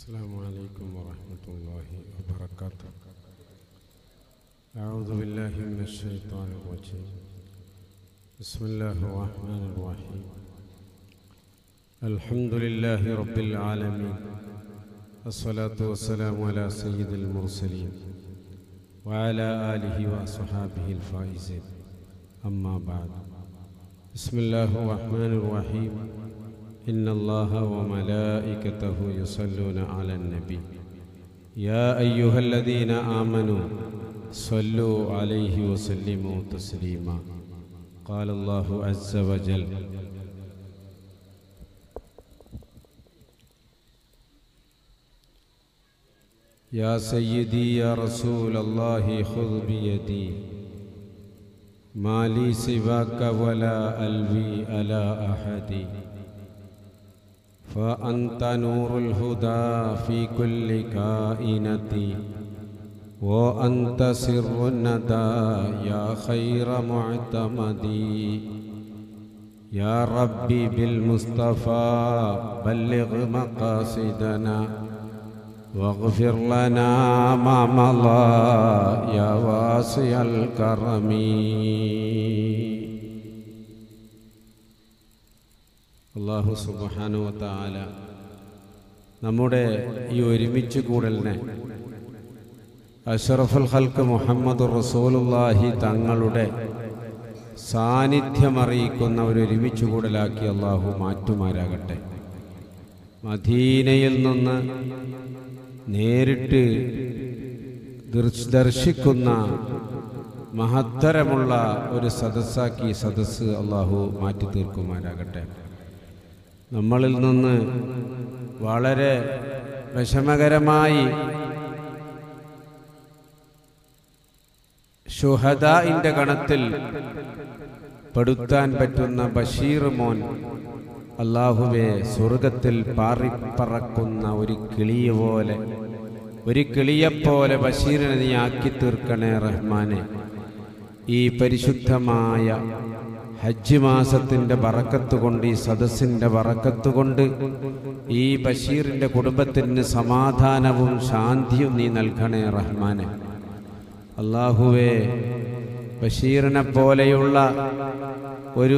السلام عليكم ورحمة الله وبركاته أعوذ بالله من الشيطان الرجيم بسم الله الرحمن الرحيم الحمد لله رب العالمين الصلاة والسلام على سيد المرسلين وعلى آله وأصحابه الفائزين أما بعد بسم الله الرحمن الرحيم إن الله وملائكته يصلون على النبي يا أيها الذين آمنوا صلوا عليه وسلموا تسليما قال الله عز وجل يا سيدي يا رسول الله خذ بيدي ما لي سواك ولا ألوي على أحد فأنت نور الهدى في كل كائنتي وأنت سر الندى يا خير معتمدي يا ربي بالمصطفى بلغ مقاصدنا واغفر لنا ما مضى يا واسع الكرم അള്ളാഹു സുബാനുവത്താല നമ്മുടെ ഈ ഒരുമിച്ച് കൂടലിനെ അഷറഫുൽ ഹൽക്ക് മുഹമ്മദ് റസൂലുല്ലാഹി തങ്ങളുടെ സാന്നിധ്യമറിയിക്കുന്ന ഒരു ഒരുമിച്ച് കൂടലാക്കി അള്ളാഹു മാറ്റുമാരാകട്ടെ മദീനയിൽ നിന്ന് നേരിട്ട് ദർശിക്കുന്ന മഹത്തരമുള്ള ഒരു സദസ്സാക്കി സദസ്സ് അള്ളാഹു മാറ്റി തീർക്കുമാരാകട്ടെ നമ്മളിൽ നിന്ന് വളരെ വിഷമകരമായി ഷുഹദായിൻ്റെ ഗണത്തിൽ പെടുത്താൻ പറ്റുന്ന ബഷീർ മോൻ അള്ളാഹുവെ സ്വർഗത്തിൽ പാറിപ്പറക്കുന്ന ഒരു കിളിയ പോലെ ഒരു കിളിയെപ്പോലെ ബഷീറിനെ നീ ആക്കി തീർക്കണേ റഹ്മാനെ ഈ പരിശുദ്ധമായ ഹജ്ജ് മാസത്തിൻ്റെ വറക്കത്ത് കൊണ്ട് ഈ സദസ്സിൻ്റെ വറക്കത്ത് കൊണ്ട് ഈ ബഷീറിൻ്റെ കുടുംബത്തിന് സമാധാനവും ശാന്തിയും നീ നൽകണേ റഹ്മാനെ അള്ളാഹുവേ ബഷീറിനെ പോലെയുള്ള ഒരു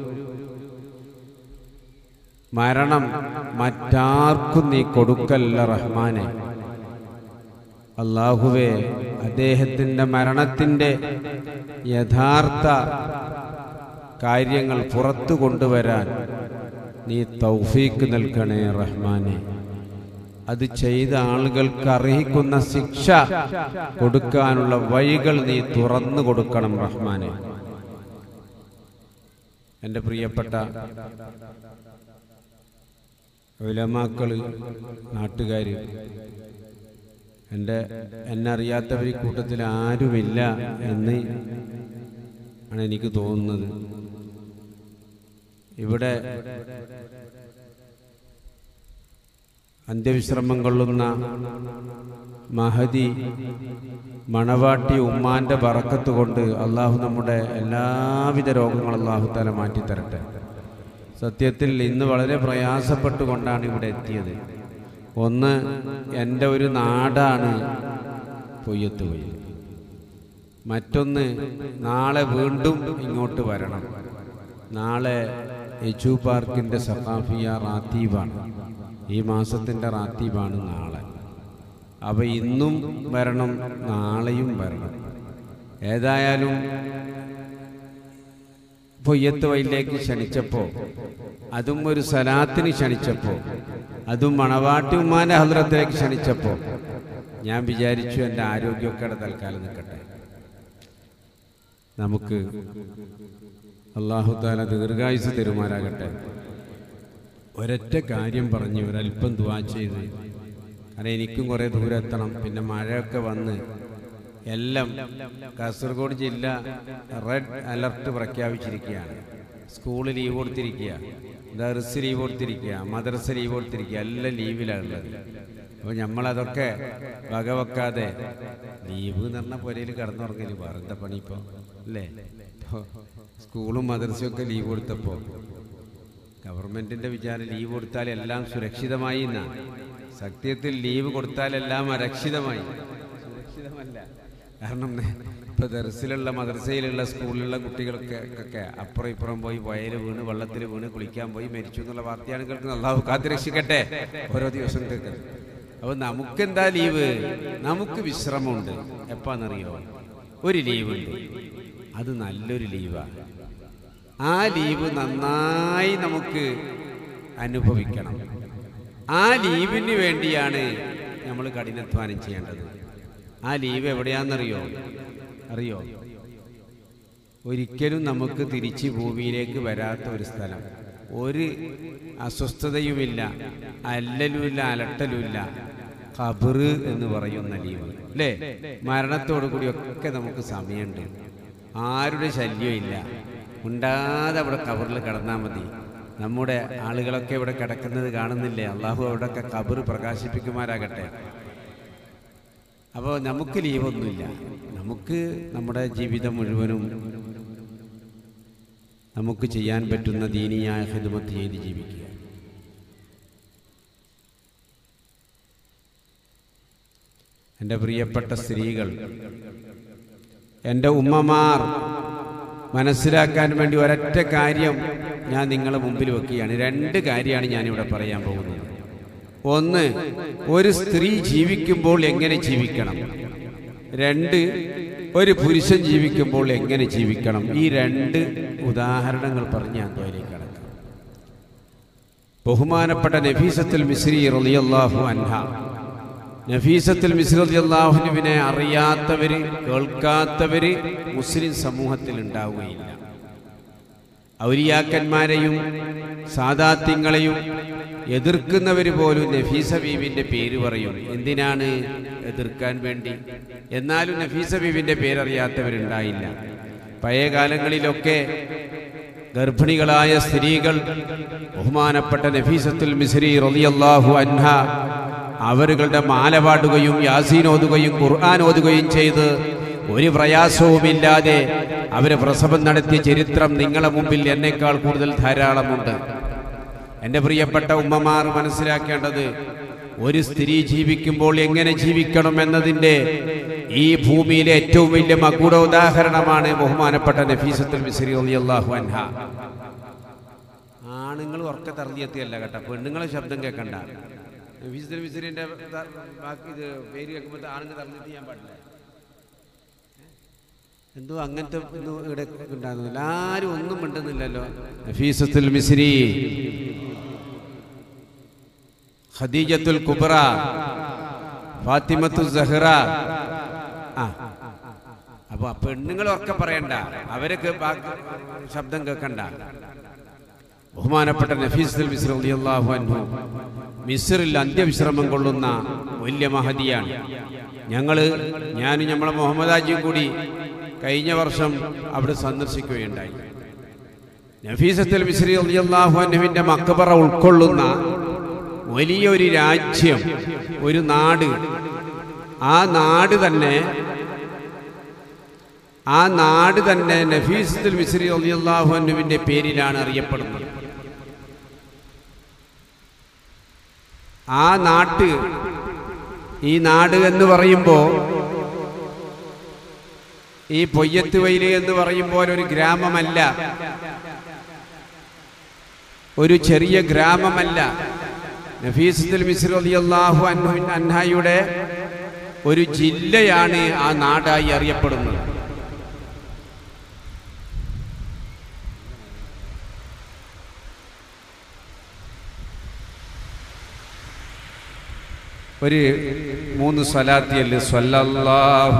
മരണം മറ്റാർക്കും നീ കൊടുക്കല്ല റഹ്മാനെ അള്ളാഹുവേ അദ്ദേഹത്തിൻ്റെ മരണത്തിൻ്റെ യഥാർത്ഥ കാര്യങ്ങൾ പുറത്തു കൊണ്ടുവരാൻ നീ തൗഫീക്ക് നൽകണേ റഹ്മാനെ അത് ചെയ്ത ആളുകൾക്ക് അർഹിക്കുന്ന ശിക്ഷ കൊടുക്കാനുള്ള വഴികൾ നീ തുറന്നു കൊടുക്കണം റഹ്മാനെ എൻ്റെ പ്രിയപ്പെട്ട ഉലമാക്കള് നാട്ടുകാർ എൻ്റെ എന്നെ അറിയാത്തവർ ഈ കൂട്ടത്തിൽ ആരുമില്ല എന്ന് ആണ് എനിക്ക് തോന്നുന്നത് ഇവിടെ അന്ത്യവിശ്രമം കൊള്ളുന്ന മഹതി മണവാട്ടി ഉമ്മാന്റെ പറക്കത്ത് കൊണ്ട് അള്ളാഹു നമ്മുടെ എല്ലാവിധ രോഗങ്ങളും അള്ളാഹു തല മാറ്റിത്തരട്ടെ സത്യത്തിൽ ഇന്ന് വളരെ പ്രയാസപ്പെട്ടുകൊണ്ടാണ് ഇവിടെ എത്തിയത് ഒന്ന് എൻ്റെ ഒരു നാടാണ് പൊയ്യത്ത് പോയി മറ്റൊന്ന് നാളെ വീണ്ടും ഇങ്ങോട്ട് വരണം നാളെ എച്ചു പാർക്കിൻ്റെ സഫാഫിയ റാത്തീബാണ് ഈ മാസത്തിൻ്റെ റാത്തീബാണ് നാളെ അവ ഇന്നും വരണം നാളെയും വരണം ഏതായാലും പൊയ്യത്ത് വയിലേക്ക് ക്ഷണിച്ചപ്പോൾ അതും ഒരു സലാത്തിന് ക്ഷണിച്ചപ്പോൾ അതും മണവാട്ടി ഉമ്മാൻ്റെ ഹദ്രത്തിലേക്ക് ക്ഷണിച്ചപ്പോൾ ഞാൻ വിചാരിച്ചു എൻ്റെ ആരോഗ്യമൊക്കെ തൽക്കാലം നിൽക്കട്ടെ നമുക്ക് അള്ളാഹു താല ദീർഘായുസ് തരുമാരാകട്ടെ ഒരൊറ്റ കാര്യം പറഞ്ഞ് ഒരല്പം ദുവാ ചെയ്ത് കാരണം എനിക്കും കുറേ ദൂരം എത്തണം പിന്നെ മഴയൊക്കെ വന്ന് എല്ലാം കാസർഗോഡ് ജില്ല റെഡ് അലർട്ട് പ്രഖ്യാപിച്ചിരിക്കുകയാണ് സ്കൂൾ ലീവ് കൊടുത്തിരിക്കുക ദർസ് ലീവ് കൊടുത്തിരിക്കുക മദ്രസ ലീവ് കൊടുത്തിരിക്കുക എല്ലാം ലീവിലാണുള്ളത് അപ്പോൾ നമ്മളതൊക്കെ വകവെക്കാതെ ലീവ് എന്ന് പറഞ്ഞാൽ പുരയിൽ കിടന്നുറങ്ങല് വേറെ എന്താ പണി ഇപ്പോൾ അല്ലേ സ്കൂളും മദ്രസയും ഒക്കെ ലീവ് കൊടുത്തപ്പോൾ ഗവൺമെന്റിന്റെ വിചാരം ലീവ് കൊടുത്താൽ എല്ലാം സുരക്ഷിതമായി എന്നാണ് സത്യത്തിൽ ലീവ് കൊടുത്താലെല്ലാം അരക്ഷിതമായി സുരക്ഷിതമല്ല കാരണം ഇപ്പൊ ദർസിലുള്ള മദ്രസയിലുള്ള സ്കൂളിലുള്ള കുട്ടികൾക്ക് ഒക്കെ അപ്പുറം ഇപ്പുറം പോയി വയൽ വീണ് വെള്ളത്തിൽ വീണ് കുളിക്കാൻ പോയി മരിച്ചു എന്നുള്ള വാർത്തയാണ് കേൾക്കുന്നത് അള്ളാഹു കാത്തിരക്ഷിക്കട്ടെ ഓരോ ദിവസം കേൾക്കുന്നത് അപ്പൊ നമുക്കെന്താ ലീവ് നമുക്ക് വിശ്രമമുണ്ട് എപ്പാന്നറിയോ ഒരു ലീവുണ്ട് അത് നല്ലൊരു ലീവാണ് ആ ലീവ് നന്നായി നമുക്ക് അനുഭവിക്കണം ആ ലീവിന് വേണ്ടിയാണ് നമ്മൾ കഠിനാധ്വാനം ചെയ്യേണ്ടത് ആ ലീവ് എവിടെയാണെന്നറിയോ അറിയോ ഒരിക്കലും നമുക്ക് തിരിച്ച് ഭൂമിയിലേക്ക് വരാത്ത ഒരു സ്ഥലം ഒരു അസ്വസ്ഥതയുമില്ല അല്ലലുമില്ല അലട്ടലുമില്ല ഖബറ് എന്ന് പറയുന്ന ലീവ് അല്ലേ മരണത്തോടു കൂടിയൊക്കെ നമുക്ക് സമയമുണ്ട് ആരുടെ ശല്യമില്ല ഉണ്ടാതെ അവിടെ കബറിൽ കിടന്നാൽ മതി നമ്മുടെ ആളുകളൊക്കെ ഇവിടെ കിടക്കുന്നത് കാണുന്നില്ലേ അള്ളാഹു അവിടെയൊക്കെ കബറ് പ്രകാശിപ്പിക്കുമാരാകട്ടെ അപ്പോൾ നമുക്ക് ലീവൊന്നുമില്ല നമുക്ക് നമ്മുടെ ജീവിതം മുഴുവനും നമുക്ക് ചെയ്യാൻ പറ്റുന്ന ദീനിയായ ഹിദമത്ത് ചെയ്ത് ജീവിക്കുക എൻ്റെ പ്രിയപ്പെട്ട സ്ത്രീകൾ എൻ്റെ ഉമ്മമാർ മനസ്സിലാക്കാൻ വേണ്ടി ഒരൊറ്റ കാര്യം ഞാൻ നിങ്ങളെ മുമ്പിൽ വെക്കുകയാണ് രണ്ട് കാര്യമാണ് ഞാനിവിടെ പറയാൻ പോകുന്നത് ഒന്ന് ഒരു സ്ത്രീ ജീവിക്കുമ്പോൾ എങ്ങനെ ജീവിക്കണം രണ്ട് ഒരു പുരുഷൻ ജീവിക്കുമ്പോൾ എങ്ങനെ ജീവിക്കണം ഈ രണ്ട് ഉദാഹരണങ്ങൾ പറഞ്ഞ് ഞാൻ തോയിലേക്ക് കടക്കാം ബഹുമാനപ്പെട്ട നഫീസത്തുൽ മിസ്രി റളിയല്ലാഹു അൻഹ നഫീസത്തുൽ മിസ്രി റളിയല്ലാഹുവിനെ അറിയാത്തവര് കേൾക്കാത്തവര് മുസ്ലിം സമൂഹത്തിൽ ഉണ്ടാവുകയില്ല ഔലിയാക്കന്മാരെയും സാദാത്യങ്ങളെയും എതിർക്കുന്നവർ പോലും നഫീസ ബീവിൻ്റെ പേര് പറയും എന്തിനാണ് എതിർക്കാൻ വേണ്ടി എന്നാലും നഫീസ ബീവിൻ്റെ പേരറിയാത്തവരുണ്ടായില്ല പഴയ കാലങ്ങളിലൊക്കെ ഗർഭിണികളായ സ്ത്രീകൾ ബഹുമാനപ്പെട്ട നഫീസത്തുൽ മിസ്രി റളിയല്ലാഹു അൻഹ അവരുകളുടെ മാല പാടുകയും യാസീൻ ഓതുകയും ഖുർആൻ ഓതുകയും ചെയ്ത് ഒരു പ്രയാസവുമില്ലാതെ അവര് പ്രസവം നടത്തിയ ചരിത്രം നിങ്ങളെ മുമ്പിൽ എന്നേക്കാൾ കൂടുതൽ ധാരാളമുണ്ട് എൻ്റെ പ്രിയപ്പെട്ട ഉമ്മമാർ മനസ്സിലാക്കേണ്ടത് ഒരു സ്ത്രീ ജീവിക്കുമ്പോൾ എങ്ങനെ ജീവിക്കണം എന്നതിൻ്റെ ഈ ഭൂമിയിലെ ഏറ്റവും വലിയ മകുട ഉദാഹരണമാണ് ബഹുമാനപ്പെട്ട നഫീസത്തുൽ മിസ്രി അള്ളാഹു അൻഹ ആണുങ്ങൾ ഉറക്ക തറന്നിയെത്തിയല്ല കേട്ടോ പെണ്ണുങ്ങളെ ശബ്ദം കേൾക്കണ്ട നഫീസത്തുൽ മിസ്രിന്റെ ബാക്കി ഇത് പേര് കേൾക്കുമ്പോൾ ആണുങ്ങൾ തറന്നിട്ട് ചെയ്യാൻ പാടില്ല എന്തോ അങ്ങനത്തെ ഒന്നും ഇവിടെ ഉണ്ടാകുന്നില്ല ആരും ഒന്നും മിണ്ടുന്നില്ലല്ലോ നഫീസത്തുൽ മിസ്രി ഖദീജത്തുൽ കുബ്ര ഫാത്തിമത്തു സഹ്റ ആ അപ്പൊ പെണ്ണുങ്ങൾ ഒക്കെ പറയണ്ട അവരൊക്കെ ബാക്കി ശബ്ദം കേൾക്കണ്ട ബഹുമാനപ്പെട്ട നഫീസുൽ മിസ്ർ റളിയല്ലാഹു അൻഹു മിസ്റിൽ അന്ത്യവിശ്രമം കൊള്ളുന്ന വലിയ മഹതിയാണ് ഞങ്ങൾ ഞാനും നമ്മളെ മുഹമ്മദാജിയും കൂടി കഴിഞ്ഞ വർഷം അവിടെ സന്ദർശിക്കുകയുണ്ടായി നഫീസത്തുൽ മിസ്രി റളിയല്ലാഹു അൻഹുവിന്റെ മക്കബറ ഉൾക്കൊള്ളുന്ന വലിയൊരു രാജ്യം ഒരു നാട് ആ നാട് തന്നെ ആ നാട് തന്നെ നഫീസത്തുൽ മിസ്രി റളിയല്ലാഹു അൻഹുവിന്റെ പേരിലാണ് അറിയപ്പെടുന്നത് ആ നാട്ട് ഈ നാട് എന്ന് പറയുമ്പോൾ ഈ പൊയ്യത്ത് വൈല് എന്ന് പറയുമ്പോൾ ഒരു ഗ്രാമമല്ല ഒരു ചെറിയ ഗ്രാമമല്ല നഫീസത്തുൽ മിസ്ർ റളിയല്ലാഹു അൻഹു അൻഹയുടെ ഒരു ജില്ലയാണ് ആ നാടായി അറിയപ്പെടുന്നത് ഒരു മൂന്ന് സ്വലാത്തിയല് സ്വല്ലല്ലാഹു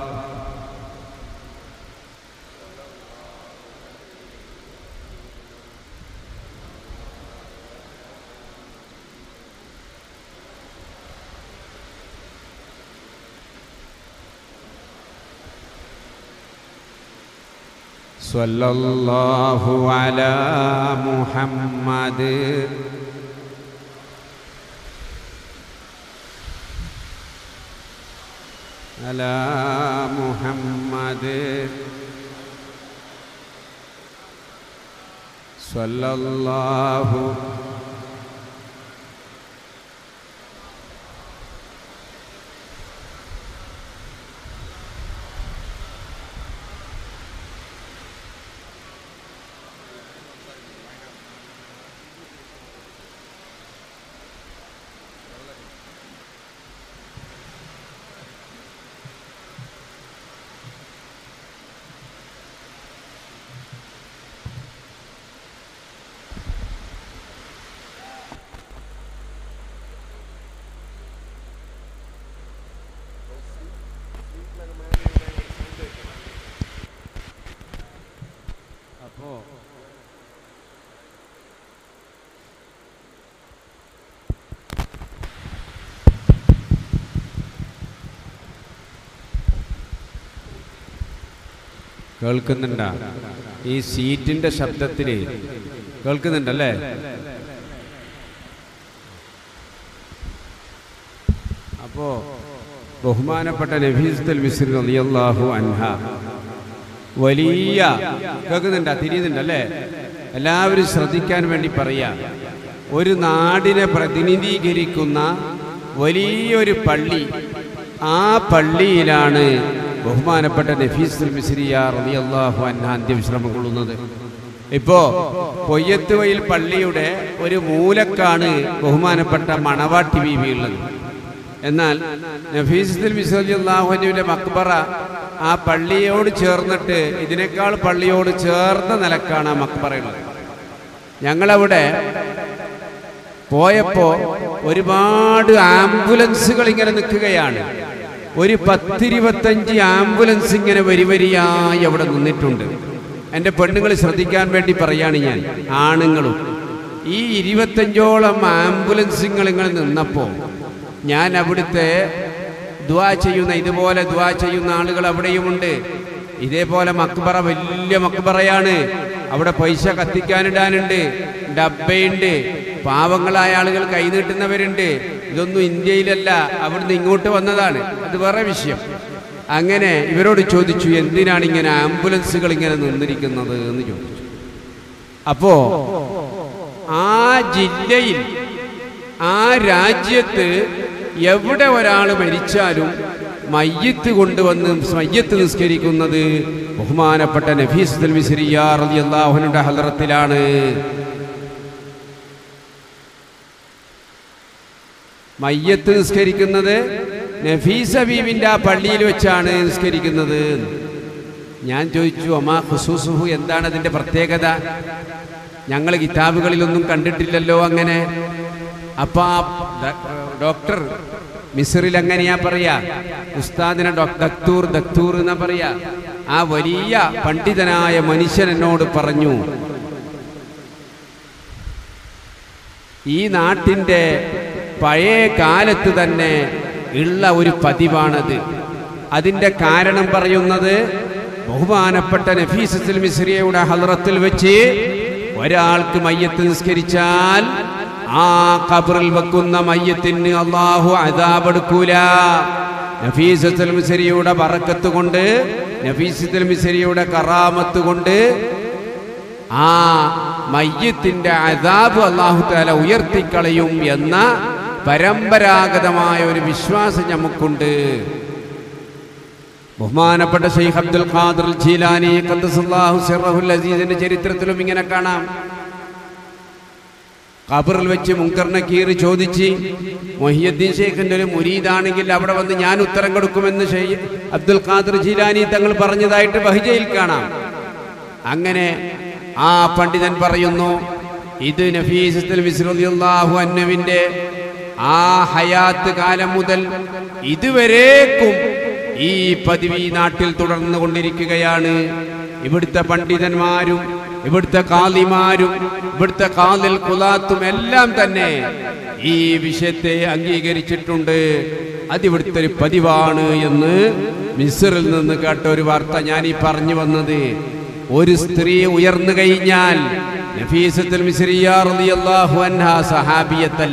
സ്വല്ലല്ലാഹു അലാ മുഹമ്മദ് على محمد صلى الله കേൾക്കുന്നുണ്ടാ ഈ സീറ്റിന്റെ ശബ്ദത്തിൽ കേൾക്കുന്നുണ്ടല്ലേ അപ്പോ ബഹുമാനപ്പെട്ട നഫീസുൽ മിസ്രി റളിയല്ലാഹു അൻഹ വലിയ കേൾക്കുന്നുണ്ടാ തിരിയുന്നുണ്ടല്ലേ എല്ലാവരും ശ്രദ്ധിക്കാൻ വേണ്ടി പറയാ ഒരു നാടിനെ പ്രതിനിധീകരിക്കുന്ന വലിയൊരു പള്ളി ആ പള്ളിയിലാണ് ബഹുമാനപ്പെട്ട നഫീസുൽ മിസ്രിയ റളിയല്ലാഹു അൻഹ അന്ത്യവിശ്രമം കൊള്ളുന്നത് ഇപ്പോ പൊയ്യത്തുവയിൽ പള്ളിയുടെ ഒരു മൂലക്കാണ് ബഹുമാനപ്പെട്ട മണവാട്ടി ബീവി ഉള്ളത് എന്നാൽ നഫീസുൽ മിസ്ലിയുടെ മക്ബറ ആ പള്ളിയോട് ചേർന്നിട്ട് ഇതിനേക്കാൾ പള്ളിയോട് ചേർന്ന നിലക്കാണ് ആ മക്ബറയുള്ളത് ഞങ്ങളവിടെ പോയപ്പോ ഒരുപാട് ആംബുലൻസുകൾ ഇങ്ങനെ നിൽക്കുകയാണ് ഒരു പത്തിരുപത്തഞ്ച് ആംബുലൻസ് ഇങ്ങനെ വരി വരിയായി അവിടെ നിന്നിട്ടുണ്ട് എൻ്റെ പെണ്ണുങ്ങൾ ശ്രദ്ധിക്കാൻ വേണ്ടി പറയാണ് ഞാൻ ആണുങ്ങളും ഈ ഇരുപത്തഞ്ചോളം ആംബുലൻസുകൾ ഇങ്ങനെ നിന്നപ്പോൾ ഞാൻ അവിടുത്തെ ദ്വാ ചെയ്യുന്ന ഇതുപോലെ ദ്വാ ചെയ്യുന്ന ആളുകൾ അവിടെയുമുണ്ട് ഇതേപോലെ മക്ബറ വലിയ മക്ബറയാണ് അവിടെ പൈസ കത്തിക്കാനിടാനുണ്ട് ഡബ്ബയുണ്ട് പാവങ്ങളായ ആളുകൾ കൈനീട്ടുന്നവരുണ്ട് ഇതൊന്നും ഇന്ത്യയിലല്ല അവിടുന്ന് ഇങ്ങോട്ട് വന്നതാണ് അത് വേറെ വിഷയം അങ്ങനെ ഇവരോട് ചോദിച്ചു എന്തിനാണ് ഇങ്ങനെ ആംബുലൻസുകൾ ഇങ്ങനെ നിന്നിരിക്കുന്നത് എന്ന് ചോദിച്ചു അപ്പോ ആ ജില്ലയിൽ ആ രാജ്യത്ത് എവിടെ ഒരാൾ മരിച്ചാലും മയ്യത്ത് കൊണ്ടുവന്ന് മയ്യത്ത് നിസ്കരിക്കുന്നത് ബഹുമാനപ്പെട്ട നഫീസുൽ മിസ്രിയ റളിയല്ലാഹുവിന്റെ ഹലറത്തിലാണ് മയ്യത്ത് നിസ്കരിക്കുന്നത് നഫീസ ബീവിൻ്റെ ആ പള്ളിയിൽ വെച്ചാണ് നിസ്കരിക്കുന്നത് ഞാൻ ചോദിച്ചു അമ്മാ ഹുസൂസുഹു എന്താണ് അതിൻ്റെ പ്രത്യേകത ഞങ്ങൾ കിതാബുകളിലൊന്നും കണ്ടിട്ടില്ലല്ലോ അങ്ങനെ അപ്പൊ ആ ഡ- ഡോക്ടർ മിസറിൽ അങ്ങനെയാ പറയാ ഉസ്താദിനെ ഡോക്- ദക്തൂർ ദക്തൂർ എന്നാ പറയാ ആ വലിയ പണ്ഡിതനായ മനുഷ്യൻ എന്നോട് പറഞ്ഞു ഈ നാട്ടിൻ്റെ പഴയ കാലത്ത് തന്നെ ഉള്ള ഒരു പതിവാണത് അതിൻ്റെ കാരണം പറയുന്നത് ബഹുമാനപ്പെട്ട നഫീസത്തുൽ മിസ്രിയയുടെ ഹലറത്തിൽ വെച്ച് ഒരാൾക്ക് മയ്യത്ത് നിസ്കരിച്ചാൽ ആ ഖബറിൽ വെക്കുന്ന മയ്യത്തിന് അള്ളാഹു അതാപെടുക്കൂല നഫീസത്തുൽ മിസ്രിയുടെ പറക്കത്ത് കൊണ്ട് നഫീസത്തുൽ മിസ്രിയുടെ കറാമത്ത് കൊണ്ട് ആ മയ്യത്തിന്റെ അതാബ് അള്ളാഹു താല ഉയർത്തിക്കളയും എന്ന പരമ്പരാഗതമായ ഒരു വിശ്വാസം നമുക്കുണ്ട് ബഹുമാനപ്പെട്ട ഷെയ്ഖ് അബ്ദുൽ ഖാദർ ജീലാനി ഖദ്ദസല്ലാഹു സിറഹുൽ അസീസിന്റെ ചരിത്രത്തിലും ഇങ്ങനെ കാണാം ഖബറിൽ വെച്ച് മുങ്കറിനെ കീറി ചോദിച്ച് മൊഹിയുദ്ദീൻ ഷെയ്ഖിന്റെ ഒരു മുരീദാണെങ്കിൽ അവിടെ വന്ന് ഞാൻ ഉത്തരം കൊടുക്കുമെന്ന് ഷെയ് അബ്ദുൽ ഖാദർ ജീലാനി തങ്ങൾ പറഞ്ഞതായിട്ട് ബഹിജയിൽ കാണാം അങ്ങനെ ആ പണ്ഡിതൻ പറയുന്നു ഇത് നഫീസത്തുൽ മിസ്റലിയല്ലാഹു അന്നവിന്റെ ആ ഹയാത്ത് കാലം മുതൽ ഇതുവരേക്കും ഈ പതിവ് ഈ നാട്ടിൽ തുടർന്നു കൊണ്ടിരിക്കുകയാണ് ഇവിടുത്തെ പണ്ഡിതന്മാരും ഇവിടുത്തെ കാലിമാരും ഇവിടുത്തെ കാലിൽ കുലാത്തും എല്ലാം തന്നെ ഈ വിഷയത്തെ അംഗീകരിച്ചിട്ടുണ്ട് അതിവിടുത്തെ ഒരു പതിവാണ് എന്ന് മിസ്റിൽ നിന്ന് കേട്ട ഒരു വാർത്ത ഞാൻ ഈ പറഞ്ഞു വന്നത് ഒരു സ്ത്രീ ഉയർന്നു കഴിഞ്ഞാൽ നഫീസത്തുൽ മിസ്രിയ റളിയല്ലാഹു അൻഹാ സഹാബിയത്തല്ല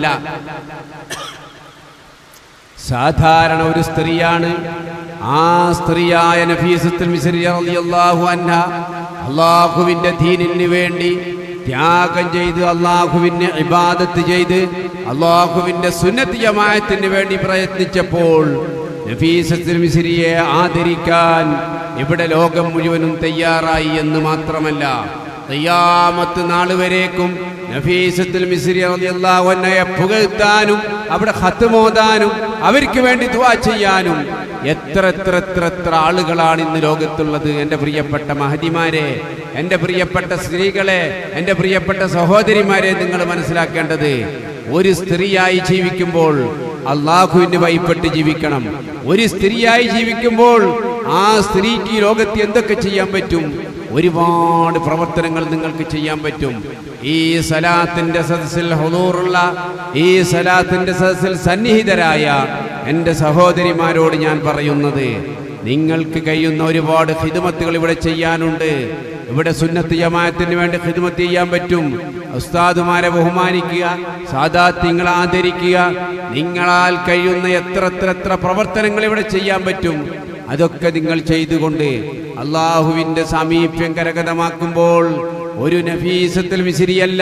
സാധാരണ ഒരു സ്ത്രീയാണ് ആ സ്ത്രീയായ നഫീസത്തുൽ മിസ്രിയ റളിയല്ലാഹു അൻഹ അള്ളാഹുവിന്റെ ദീനിന് വേണ്ടി ത്യാഗം ചെയ്ത് അള്ളാഹുവിന് ഇബാദത്ത് ചെയ്ത് അള്ളാഹുവിന്റെ സുന്നത്ത് ജമാഅത്തിന് വേണ്ടി പ്രയത്നിച്ചപ്പോൾ നഫീസത്തുൽ മിസ്രിയെ ആദരിക്കാൻ ഇവിടെ ലോകം മുഴുവനും തയ്യാറായി എന്ന് മാത്രമല്ല തയ്യാമത്ത് നാൾ വരേക്കും നഫീസത്തുൽ മിസ്രി റളിയല്ലാഹു അൻഹയെ പുകഴ്ത്താനും അവിടെ ഹത്തുമോദാനും അവർക്ക് വേണ്ടി ദുആ ചെയ്യാനും എത്ര എത്ര എത്ര എത്ര ആളുകളാണ് ഇന്ന് ലോകത്തുള്ളത് എൻ്റെ പ്രിയപ്പെട്ട മഹതിമാരെ എൻ്റെ പ്രിയപ്പെട്ട സ്ത്രീകളെ എൻ്റെ പ്രിയപ്പെട്ട സഹോദരിമാരെ നിങ്ങൾ മനസ്സിലാക്കേണ്ടത് ഒരു സ്ത്രീയായി ജീവിക്കുമ്പോൾ അള്ളാഹുവിന് ഭയപ്പെട്ട് ജീവിക്കണം ഒരു സ്ത്രീയായി ജീവിക്കുമ്പോൾ ആ സ്ത്രീക്ക് ഈ ലോകത്ത് എന്തൊക്കെ ചെയ്യാൻ പറ്റും ഒരുപാട് പ്രവർത്തനങ്ങൾ നിങ്ങൾക്ക് ചെയ്യാൻ പറ്റും ഈ സലാത്തിന്റെ സദസ്സിൽ ഹുദൂറുള്ള ഈ സലാത്തിന്റെ സദസ്സിൽ സന്നിഹിതരായ എൻ്റെ സഹോദരിമാരോട് ഞാൻ പറയുന്നത് നിങ്ങൾക്ക് കഴിയുന്ന ഒരുപാട് ഹിദമത്തുകൾ ഇവിടെ ചെയ്യാനുണ്ട് ഇവിടെ സുന്നത്ത് ജമാഅത്തിന് വേണ്ടി ഹിദമത്ത് ചെയ്യാൻ പറ്റും ഉസ്താദുമാരെ ബഹുമാനിക്കുക സാദാത്യങ്ങളെ ആദരിക്കുക നിങ്ങളാൽ കഴിയുന്ന എത്ര എത്ര എത്ര പ്രവർത്തനങ്ങൾ ഇവിടെ ചെയ്യാൻ പറ്റും അതൊക്കെ നിങ്ങൾ ചെയ്തുകൊണ്ട് അള്ളാഹുവിന്റെ സാമീപ്യം കരഗതമാക്കുമ്പോൾ ഒരു നഫീസത്തിൽ മിസിരിയല്ല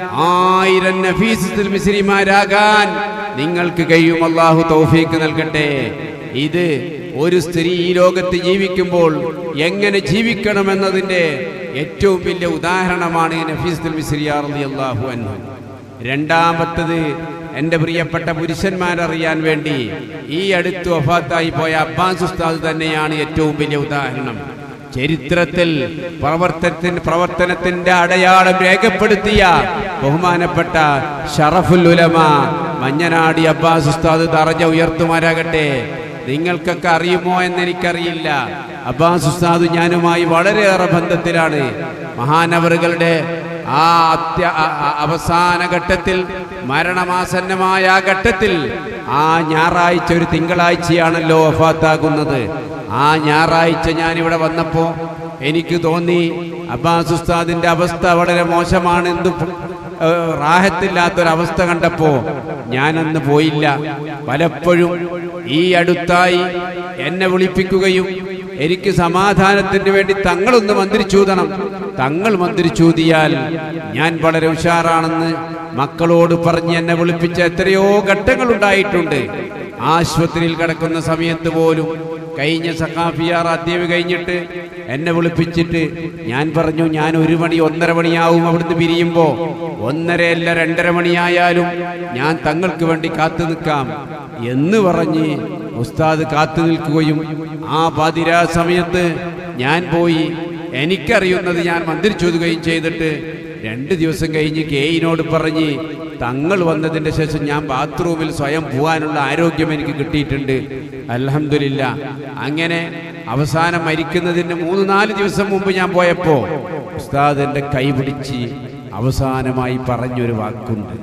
ആയിരം നഫീസത്തിൽ മിസിരിമാരാകാൻ നിങ്ങൾക്ക് കഴിയും അള്ളാഹു തൗഫീക്ക് നൽകട്ടെ ഇത് ഒരു സ്ത്രീ ഈ ലോകത്ത് ജീവിക്കുമ്പോൾ എങ്ങനെ ജീവിക്കണമെന്നതിന്റെ ഏറ്റവും വലിയ ഉദാഹരണമാണ് നഫീസത്തുൽ മിസ്രിയാർ അള്ളാഹു അൻഹു രണ്ടാമത്തത് എൻ്റെ പ്രിയപ്പെട്ട പുരുഷന്മാരറിയാൻ വേണ്ടി ഈ അടുത്ത് വഫാത്തായി പോയ അബ്ബാസ് ഉസ്താദ് തന്നെയാണ് ഏറ്റവും വലിയ ഉദാഹരണം ചരിത്രത്തിൽ പ്രവർത്തനത്തിന് പ്രവർത്തനത്തിന്റെ അടയാളം രേഖപ്പെടുത്തിയ ബഹുമാനപ്പെട്ട ഷറഫുൽ ഉലമ മഞ്ഞനാടി അബ്ബാസ് ഉസ്താദ് തറഞ്ഞ ഉയർത്തുമാരാകട്ടെ നിങ്ങൾക്കൊക്കെ അറിയുമോ എന്നെനിക്കറിയില്ല അബ്ബാസ് ഉസ്താദ് ഞാനുമായി വളരെയേറെ ബന്ധത്തിലാണ് മഹാനവറുകളുടെ ആ അത്യ ആ- ആ അവസാന ഘട്ടത്തിൽ മരണമാസന്നമായ ആ ഘട്ടത്തിൽ ആ ഞായറാഴ്ച ഒരു തിങ്കളാഴ്ചയാണല്ലോ വഫാത്താകുന്നത് ആ ഞായറാഴ്ച ഞാൻ ഇവിടെ വന്നപ്പോ എനിക്ക് തോന്നി അബ്ബാസ് ഉസ്താദിന്റെ അവസ്ഥ വളരെ മോശമാണ് എന്ത് ഏഹ്, റാഹത്തില്ലാത്തൊരവസ്ഥ കണ്ടപ്പോ ഞാനന്ന് പോയില്ല പലപ്പോഴും ഈ അടുത്തായി എന്നെ വിളിപ്പിക്കുകയും എനിക്ക് സമാധാനത്തിന് വേണ്ടി തങ്ങളൊന്ന് മന്ത്രിച്ചൂതണം തങ്ങൾ മന്ത്രിച്ചൂതിയാൽ ഞാൻ വളരെ ഉഷാറാണെന്ന് മക്കളോട് പറഞ്ഞ് എന്നെ വിളിപ്പിച്ച എത്രയോ ഘട്ടങ്ങൾ ഉണ്ടായിട്ടുണ്ട് ആശുപത്രിയിൽ കിടക്കുന്ന സമയത്ത് പോലും കഴിഞ്ഞ സഖാഫിയാർ അധ്യവ് കഴിഞ്ഞിട്ട് എന്നെ വിളിപ്പിച്ചിട്ട് ഞാൻ പറഞ്ഞു ഞാൻ ഒരു മണി ഒന്നര മണിയാവും അവിടുന്ന് പിരിയുമ്പോ ഒന്നരയല്ല രണ്ടര മണിയായാലും ഞാൻ തങ്ങൾക്ക് വേണ്ടി കാത്തു നിൽക്കാം എന്ന് പറഞ്ഞ് ഉസ്താദ് കാത്തു നിൽക്കുകയും ആ പാതിരാ സമയത്ത് ഞാൻ പോയി എനിക്കറിയുന്നത് ഞാൻ മന്ത്രിച്ചൊതുകയും ചെയ്തിട്ട് രണ്ട് ദിവസം കഴിഞ്ഞ് കേയിനോട് പറഞ്ഞ് തങ്ങൾ വന്നതിന്റെ ശേഷം ഞാൻ ബാത്റൂമിൽ സ്വയം പോകാനുള്ള ആരോഗ്യം എനിക്ക് കിട്ടിയിട്ടുണ്ട് അലഹമില്ല അങ്ങനെ അവസാനം മരിക്കുന്നതിന് മൂന്ന് നാല് ദിവസം മുമ്പ് ഞാൻ പോയപ്പോ ഉസ്താദ് എൻ്റെ കൈ പിടിച്ച് അവസാനമായി പറഞ്ഞൊരു വാക്കുണ്ട്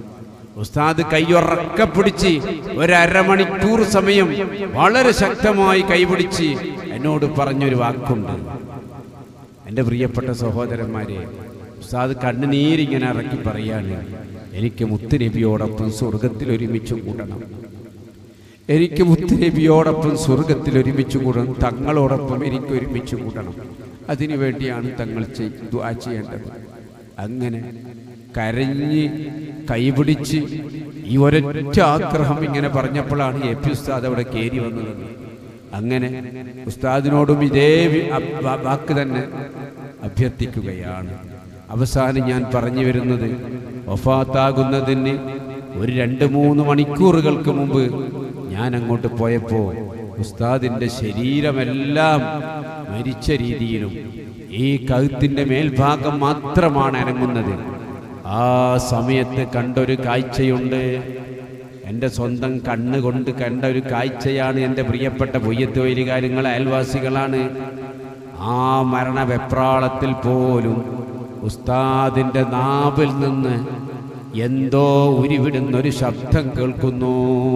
ഉസ്താദ് കൈയുറക്ക പിടിച്ച് ഒരു അരമണിക്കൂർ സമയം വളരെ ശക്തമായി കൈപിടിച്ച് എന്നോട് പറഞ്ഞൊരു വാക്കുണ്ട് എൻ്റെ പ്രിയപ്പെട്ട സഹോദരന്മാരെ ഉസ്താദ് കണ്ണുനീരിങ്ങനെ ഇറക്കി പറയാണ് എനിക്ക് മുത്തുനബിയോടൊപ്പം സ്വർഗത്തിൽ ഒരുമിച്ച് കൂടണം എനിക്ക് മുത്തുനബിയോടൊപ്പം സ്വർഗത്തിൽ ഒരുമിച്ച് കൂടണം തങ്ങളോടൊപ്പം എനിക്ക് ഒരുമിച്ച് കൂടണം അതിനു വേണ്ടിയാണ് തങ്ങൾ ചെയ്- ദുആ ചെയ്യേണ്ടത് അങ്ങനെ കരഞ്ഞ് കൈപിടിച്ച് ഈ ഒരൊറ്റ ആഗ്രഹം ഇങ്ങനെ പറഞ്ഞപ്പോഴാണ് എ പി ഉസ്താദ് അവിടെ കയറി വന്നത് അങ്ങനെ ഉസ്താദിനോടും ഇതേ വി- അ- വ- വാക്ക് തന്നെ അഭ്യർത്ഥിക്കുകയാണ് അവസാനം ഞാൻ പറഞ്ഞു വരുന്നത് വഫാത്താകുന്നതിന് ഒരു രണ്ട് മൂന്ന് മണിക്കൂറുകൾക്ക് മുമ്പ് ഞാൻ അങ്ങോട്ട് പോയപ്പോൾ ഉസ്താദിന്റെ ശരീരമെല്ലാം മരിച്ച രീതിയിലും ഈ കഴുത്തിന്റെ മേൽഭാഗം മാത്രമാണ് അനങ്ങുന്നത് ആ സമയത്ത് കണ്ടൊരു കാഴ്ചയുണ്ട് എൻ്റെ സ്വന്തം കണ്ണുകൊണ്ട് കണ്ട ഒരു കാഴ്ചയാണ് എൻ്റെ പ്രിയപ്പെട്ട പൊയ്യത്ത് വൈലികാര്യങ്ങൾ അയൽവാസികളാണ് ആ മരണ വെപ്രാളത്തിൽ പോലും ഉസ്താദിൻ്റെ നാവിൽ നിന്ന് എന്തോ ഉരുവിടുന്ന ഒരു ശബ്ദം കേൾക്കുന്നു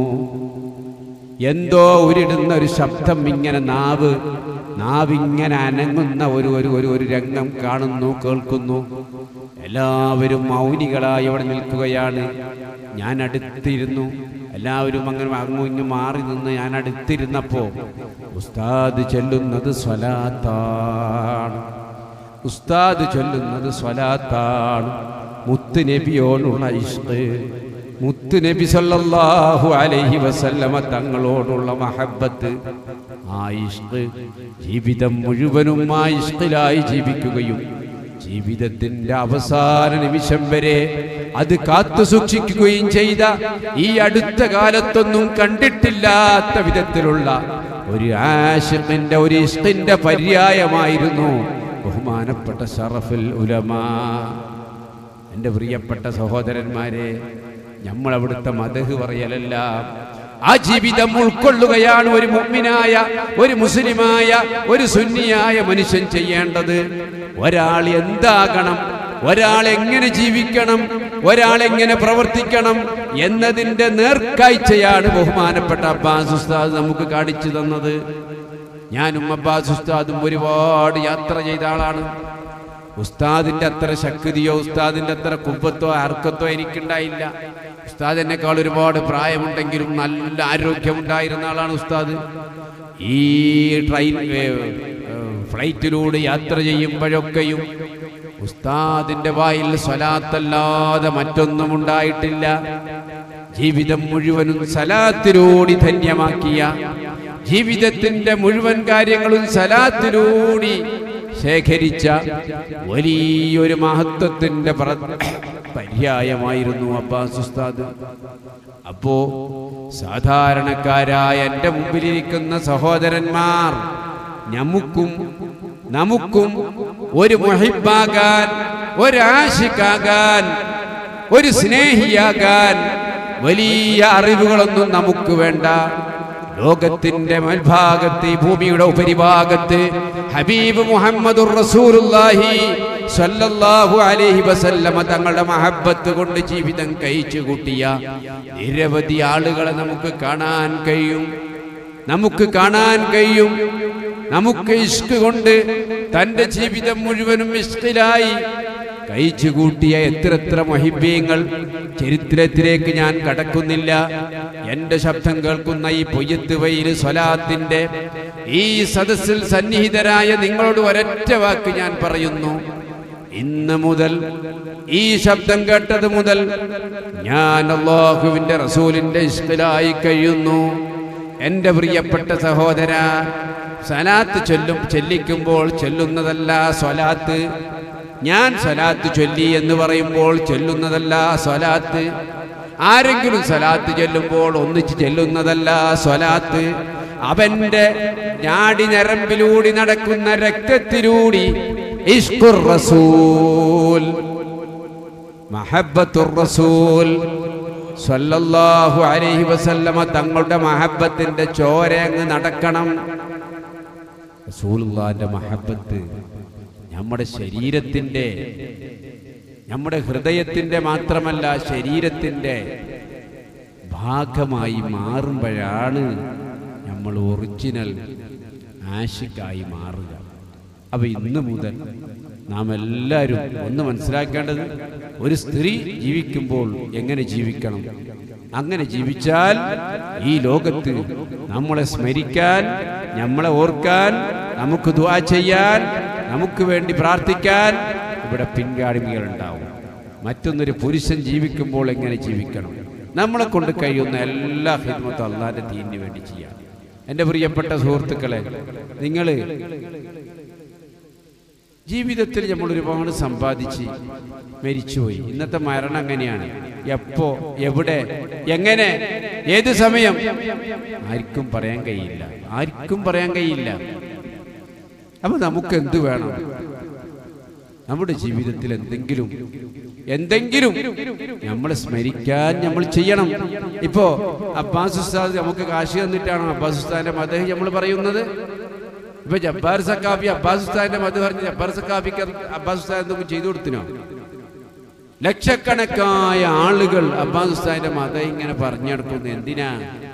എന്തോ ഉരുടുന്ന ഒരു ശബ്ദം ഇങ്ങനെ നാവ് നാവിങ്ങനെ അനങ്ങുന്ന ഒരു ഒരു ഒരു ഒരു രംഗം കാണുന്നു കേൾക്കുന്നു എല്ലാവരും മൗനികളായി അവിടെ നിൽക്കുകയാണ് ഞാൻ അടുത്തിരുന്നു എല്ലാവരും അങ്ങനെ അങ്ങും ഇങ്ങും മാറി നിന്ന് ഞാൻ അടുത്തിരുന്നപ്പോ ഉസ്താദ് ചെല്ലുന്നത് സ്വലാത്താണ് ഉസ്താദ് ചൊല്ലുന്നത് സ്വലാത്താണ് മുത്ത് നബിയോടുള്ള ഇഷ്ട് മുത്ത് നബി സല്ലല്ലാഹു അലൈഹി വസല്ലമ തങ്ങളോടുള്ള മഹബത്ത് ആ ഇഷ്ട് ജീവിതം മുഴുവനും ആ ഇഷ്ടിലായി ജീവിക്കുകയും ജീവിതത്തിന്റെ അവസാന നിമിഷം വരെ അത് കാത്തു സൂക്ഷിക്കുകയും ചെയ്ത ഈ അടുത്ത കാലത്തൊന്നും കണ്ടിട്ടില്ലാത്ത വിധത്തിലുള്ള ഒരു ആഷിഖിന്റെ ഒരു ഇഷ്ടിന്റെ പര്യായമായിരുന്നു ബഹുമാനപ്പെട്ട ഷറഫുൽ ഉലമാ എൻ്റെ പ്രിയപ്പെട്ട സഹോദരന്മാരെ നമ്മൾ അവിടുത്തെ മതഹ് പറയലല്ല ആ ജീവിതം ഉൾക്കൊള്ളുകയാണ് ഒരു മുഅ്മിനായ ഒരു മുസ്ലിമായ ഒരു സുന്നിയായ മനുഷ്യൻ ചെയ്യേണ്ടത് ഒരാൾ എന്താകണം ഒരാൾ എങ്ങനെ ജീവിക്കണം ഒരാൾ എങ്ങനെ പ്രവർത്തിക്കണം എന്നതിൻ്റെ നേർക്കാഴ്ചയാണ് ബഹുമാനപ്പെട്ട അബ്ബാസ് ഉസ്താദ് നമുക്ക് കാണിച്ചു തന്നത് ഞാനും അബ്ബാസ് ഉസ്താദും ഒരുപാട് യാത്ര ചെയ്ത ആളാണ് ഉസ്താദിന്റെ അത്ര ശക്തിയോ ഉസ്താദിന്റെ അത്ര കുമ്പത്തോ അർക്കത്തോ എനിക്കുണ്ടായില്ല ഉസ്താദ് എന്നെക്കാൾ ഒരുപാട് പ്രായമുണ്ടെങ്കിലും നല്ല ആരോഗ്യമുണ്ടായിരുന്ന ആളാണ് ഉസ്താദ് ഈ ട്രെയിൻ ഏ, ഏ, ഫ്ലൈറ്റിലൂടെ യാത്ര ചെയ്യുമ്പോഴൊക്കെയും ഉസ്താദിന്റെ വായിൽ സ്വലാത്തല്ലാതെ മറ്റൊന്നും ഉണ്ടായിട്ടില്ല ജീവിതം മുഴുവനും സലാത്തിലൂടി ധന്യമാക്കിയ ജീവിതത്തിന്റെ മുഴുവൻ കാര്യങ്ങളും സലാത്തിലൂടി ശേഖരിച്ച വലിയൊരു മഹത്വത്തിന്റെ പ്ര- പര്യായമായിരുന്നു അബ്ബാസ് ഉസ്താദ് അപ്പോ സാധാരണക്കാരായ എൻ്റെ മുമ്പിലിരിക്കുന്ന സഹോദരന്മാർ നമുക്കും നമുക്കും ഒരു മുഹിബാകാൻ ഒരു ആശിക്കാകാൻ ഒരു സ്നേഹിയാകാൻ വലിയ അറിവുകളൊന്നും നമുക്ക് വേണ്ട ലോകത്തിന്റെ മേൽഭാഗത്ത് ഈ ഭൂമിയുടെ ഉപരിഭാഗത്ത് ഹബീബ് മുഹമ്മദുർ റസൂലുള്ളാഹി സ്വല്ലല്ലാഹു അലൈഹി വസല്ലമ തങ്ങളുടെ മഹബത്ത് കൊണ്ട് ജീവിതം കഴിച്ചു കൂട്ടിയ നിരവധി ആളുകളെ നമുക്ക് കാണാൻ കഴിയും നമുക്ക് കാണാൻ കഴിയും നമുക്ക് ഇഷ്ക് കൊണ്ട് തന്റെ ജീവിതം മുഴുവനും ഇഷ്കിലായി കഴിച്ചു കൂട്ടിയ എത്ര എത്ര മഹിബ്യങ്ങൾ ചരിത്രത്തിലേക്ക് ഞാൻ കടക്കുന്നില്ല എന്റെ ശബ്ദം കേൾക്കുന്ന ഈ പൊയ്യത്ത് വയിൽ സ്വലാത്തിന്റെ ഈ സദസ്സിൽ സന്നിഹിതരായ നിങ്ങളോട് ഒരൊറ്റ വാക്ക് ഞാൻ പറയുന്നു ഇന്ന് മുതൽ ഈ ശബ്ദം കേട്ടത് മുതൽ ഞാൻ അള്ളാഹുവിന്റെ റസൂലിന്റെ ഇഷ്കിലായി കഴിയുന്നു എന്റെ പ്രിയപ്പെട്ട സഹോദര സലാത്ത് ചൊല്ലും ചൊല്ലിക്കുമ്പോൾ ചൊല്ലുന്നതല്ല സ്വലാത്ത് ഞാൻ സ്വലാത്ത് ചൊല്ലി എന്ന് പറയുമ്പോൾ ചൊല്ലുന്നതല്ല സ്വലാത്ത് ആരെങ്കിലും സ്വലാത്ത് ചൊല്ലുമ്പോൾ ഒന്നിച്ച് ചെല്ലുന്നതല്ല സ്വലാത്ത് അവന്റെ ഞാടി ഞരമ്പിലൂടി നടക്കുന്ന രക്തത്തിലൂടി ഇഷ്കുർ റസൂൽ മഹബത്തുർ റസൂൽ സല്ലല്ലാഹു അലൈഹി വസല്ലമ തങ്ങളുടെ മഹബത്തിന്റെ ചോര അങ്ങ് നടക്കണം റസൂലുള്ളാന്റെ മഹബത്ത് നമ്മുടെ ശരീരത്തിന്റെ നമ്മുടെ ഹൃദയത്തിന്റെ മാത്രമല്ല ശരീരത്തിന്റെ ഭാഗമായി മാറുമ്പോഴാണ് നമ്മൾ ഒറിജിനൽ ആഷിക്കായി മാറുക അപ്പൊ ഇന്ന് മുതൽ നാം എല്ലാവരും ഒന്ന് മനസ്സിലാക്കേണ്ടത് ഒരു സ്ത്രീ ജീവിക്കുമ്പോൾ എങ്ങനെ ജീവിക്കണം അങ്ങനെ ജീവിച്ചാൽ ഈ ലോകത്ത് നമ്മളെ സ്മരിക്കാൻ നമ്മളെ ഓർക്കാൻ നമുക്ക് ദുആ ചെയ്യാൻ നമുക്ക് വേണ്ടി പ്രാർത്ഥിക്കാൻ ഇവിടെ പിൻഗാമികൾ ഉണ്ടാവും മറ്റൊന്നൊരു പുരുഷൻ ജീവിക്കുമ്പോൾ എങ്ങനെ ജീവിക്കണം നമ്മളെ കൊണ്ട് കഴിയുന്ന എല്ലാ ഹിദ്മത്തും അള്ളാന്റെ തീന് വേണ്ടി ചെയ്യാം എൻ്റെ പ്രിയപ്പെട്ട സുഹൃത്തുക്കളെ നിങ്ങൾ ജീവിതത്തിൽ നമ്മൾ ഒരുപാട് സമ്പാദിച്ച് മരിച്ചുപോയി ഇന്നത്തെ മരണം അങ്ങനെയാണ് എപ്പോ എവിടെ എങ്ങനെ ഏത് സമയം ആർക്കും പറയാൻ കഴിയില്ല ആർക്കും പറയാൻ കഴിയില്ല അപ്പൊ നമുക്ക് എന്ത് വേണം നമ്മുടെ ജീവിതത്തിൽ എന്തെങ്കിലും എന്തെങ്കിലും നമ്മൾ സ്മരിക്കാൻ നമ്മൾ ചെയ്യണം ഇപ്പോ അബ്ബാസ് ഉസ്താദ് നമുക്ക് കാശി തന്നിട്ടാണോ അബ്ബാസ് ഉസ്താദിന്റെ മതം നമ്മൾ പറയുന്നത് ഇപ്പൊ ജബ്ബാർ സക്കാഫി അബ്ബാസ് ഉസ്താദിന്റെ മത പറഞ്ഞ് ജബ്ബാർ സക്കാഫിക്ക് അബ്ബാസ് ഉസ്താദ് എന്തെങ്കിലും ചെയ്തു കൊടുത്തിനോ ലക്ഷക്കണക്കായ ആളുകൾ അബ്ബാസ് ഉസ്താദിന്റെ മതം ഇങ്ങനെ പറഞ്ഞു നടക്കുന്നു എന്തിനാ